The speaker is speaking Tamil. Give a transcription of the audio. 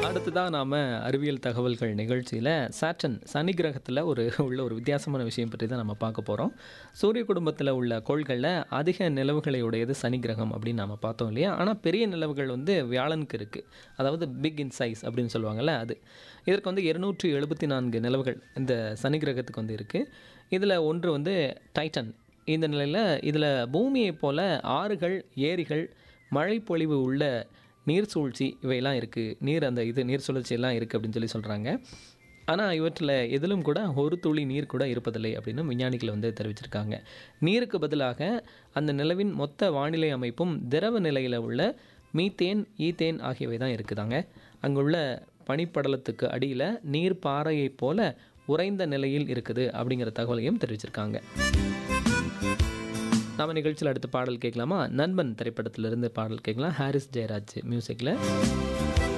அடுத்ததான் நாம அறிவியல் தகவல்கள் நிகழ்ச்சியில் சாட்டன் சனி கிரகத்தில் ஒரு உள்ள ஒரு வித்தியாசமான விஷயம் பற்றி தான் நம்ம பார்க்க போகிறோம் சூரிய குடும்பத்தில் உள்ள கோள்களில் அதிக நிலவுகளை உடையது சனி கிரகம் அப்படின்னு நாம் பார்த்தோம் இல்லையா ஆனால் பெரிய நிலவுகள் வந்து வியாழனுக்கு இருக்குது அதாவது பிக் இன் சைஸ் அப்படின்னு சொல்லுவாங்கள்ல அது இதற்கு வந்து இருநூற்றி எழுபத்தி நான்கு நிலவுகள் இந்த சனி கிரகத்துக்கு வந்து இருக்குது இதில் ஒன்று வந்து டைட்டன் இந்த நிலையில் இதில் பூமியைப் போல ஆறுகள் ஏரிகள் மழைப்பொழிவு உள்ள நீர் சூழ்ச்சி இவையெல்லாம் இருக்குது நீர் அந்த இது நீர் சுழற்சி எல்லாம் இருக்குது அப்படின்னு சொல்லி சொல்கிறாங்க ஆனால் இவற்றில் எதிலும் கூட ஒரு துளி நீர் கூட இருப்பதில்லை அப்படின்னு விஞ்ஞானிகள் வந்து தெரிவிச்சிருக்காங்க நீருக்கு பதிலாக அந்த நிலவின் மொத்த வானிலை அமைப்பும் திரவ நிலையில் உள்ள மீத்தேன் ஈத்தேன் ஆகியவை தான் இருக்குதாங்க அங்குள்ள பனிப்படலத்துக்கு அடியில் நீர் பாறையைப் போல உறைந்த நிலையில் இருக்குது அப்படிங்கிற தகவலையும் தெரிவிச்சிருக்காங்க நாம நிகழ்ச்சியில் அடுத்த பாடல் கேட்கலாமா நண்பன் திரைப்படத்திலிருந்து பாடல் கேட்கலாம் ஹாரிஸ் ஜெயராஜ் மியூசிக்கில்